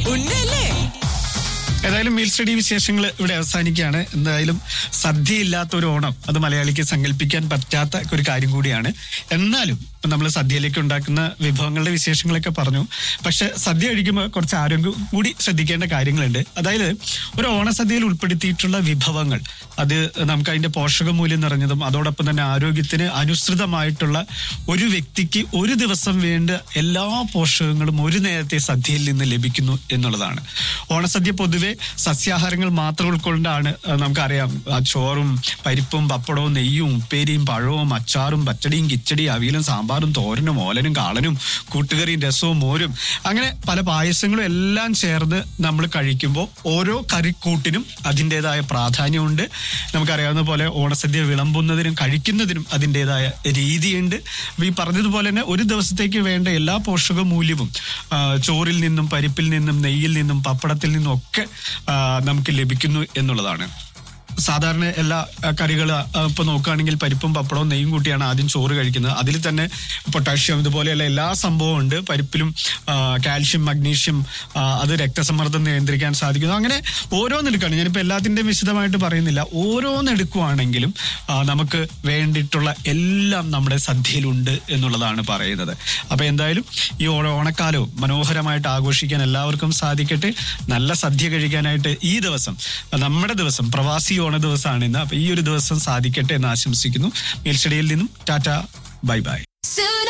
ഉണ്ടല്ലേ ഏതായാലും meal study വിശേഷങ്ങൾ ഇവിടെ അവസാനിക്കുകയാണ് എന്തായാലും സദ്യയില്ലാത്ത ഒരു ഓണം അത് മലയാളിക്ക് സങ്കല്പിക്കാൻ പറ്റാത്ത ഒരു കാര്യം കൂടിയാണ് എന്നാലും നമ്മൾ സദ്യയിലേക്ക് ഉണ്ടാക്കുന്ന വിഭവങ്ങളുടെ വിശേഷങ്ങളൊക്കെ പറഞ്ഞു പക്ഷെ സദ്യ കഴിക്കുമ്പോൾ കുറച്ച് ആരോഗ്യം കൂടി ശ്രദ്ധിക്കേണ്ട കാര്യങ്ങളുണ്ട് അതായത് ഒരു ഓണസദ്യയിൽ ഉൾപ്പെടുത്തിയിട്ടുള്ള വിഭവങ്ങൾ അത് നമുക്ക് അതിന്റെ പോഷക മൂല്യം നിറഞ്ഞതും അതോടൊപ്പം തന്നെ ആരോഗ്യത്തിന് അനുസൃതമായിട്ടുള്ള ഒരു വ്യക്തിക്ക് ഒരു ദിവസം വേണ്ട എല്ലാ പോഷകങ്ങളും ഒരു നേരത്തെ സദ്യയിൽ നിന്ന് ലഭിക്കുന്നു എന്നുള്ളതാണ് ഓണസദ്യ പൊതുവെ സസ്യാഹാരങ്ങൾ മാത്രം ഉൾക്കൊണ്ടാണ് അഹ് നമുക്കറിയാം ആ ചോറും പരിപ്പും പപ്പടവും നെയ്യും ഉപ്പേരിയും പഴവും അച്ചാറും പച്ചടിയും കിച്ചടിയും അവിയലും സാമ്പാറും തോരനും ഓലനും കാളനും കൂട്ടുകറിയും രസവും മോരും അങ്ങനെ പല പായസങ്ങളും എല്ലാം ചേർന്ന് നമ്മൾ കഴിക്കുമ്പോൾ ഓരോ കറിക്കൂട്ടിനും അതിൻ്റെതായ പ്രാധാന്യമുണ്ട് നമുക്കറിയാവുന്ന പോലെ ഓണസദ്യ വിളമ്പുന്നതിനും കഴിക്കുന്നതിനും അതിൻ്റെതായ രീതിയുണ്ട് അപ്പൊ ഈ പറഞ്ഞതുപോലെ തന്നെ ഒരു ദിവസത്തേക്ക് വേണ്ട എല്ലാ പോഷക മൂല്യവും ആ, ചോറിൽ നിന്നും പരിപ്പിൽ നിന്നും നെയ്യിൽ നിന്നും പപ്പടത്തിൽ നിന്നും ഒക്കെ ആ, നമുക്ക് ലഭിക്കുന്നു എന്നുള്ളതാണ് സാധാരണ എല്ലാ കറികൾ ഇപ്പൊ നോക്കുകയാണെങ്കിൽ പരിപ്പും പപ്പടവും നെയ്യും കൂട്ടിയാണ് ആദ്യം ചോറ് കഴിക്കുന്നത് അതിൽ തന്നെ പൊട്ടാഷ്യം ഇതുപോലെയുള്ള എല്ലാ സംഭവവും ഉണ്ട് പരിപ്പിലും ആ, കാൽഷ്യം മഗ്നീഷ്യം ആ, അത് രക്തസമ്മർദ്ദം നിയന്ത്രിക്കാൻ സാധിക്കുന്നു അങ്ങനെ ഓരോന്നെടുക്കുകയാണ് ഞാനിപ്പോൾ എല്ലാത്തിൻ്റെയും വിശദമായിട്ട് പറയുന്നില്ല ഓരോന്നെടുക്കുവാണെങ്കിലും ആ, നമുക്ക് വേണ്ടിയിട്ടുള്ള എല്ലാം നമ്മുടെ സദ്യയിലുണ്ട് എന്നുള്ളതാണ് പറയുന്നത് അപ്പൊ എന്തായാലും ഈ ഓണ ഓണക്കാലവും മനോഹരമായിട്ട് ആഘോഷിക്കാൻ എല്ലാവർക്കും സാധിക്കട്ടെ നല്ല സദ്യ കഴിക്കാനായിട്ട് ഈ ദിവസം നമ്മുടെ ദിവസം പ്രവാസി ഓണ ദിവസമാണ് ഇന്ന് അപ്പൊ ഈ ഒരു ദിവസം സാധിക്കട്ടെ എന്ന് ആശംസിക്കുന്നു മേൽച്ചടിയിൽ നിന്നും ടാറ്റ ബൈ ബൈ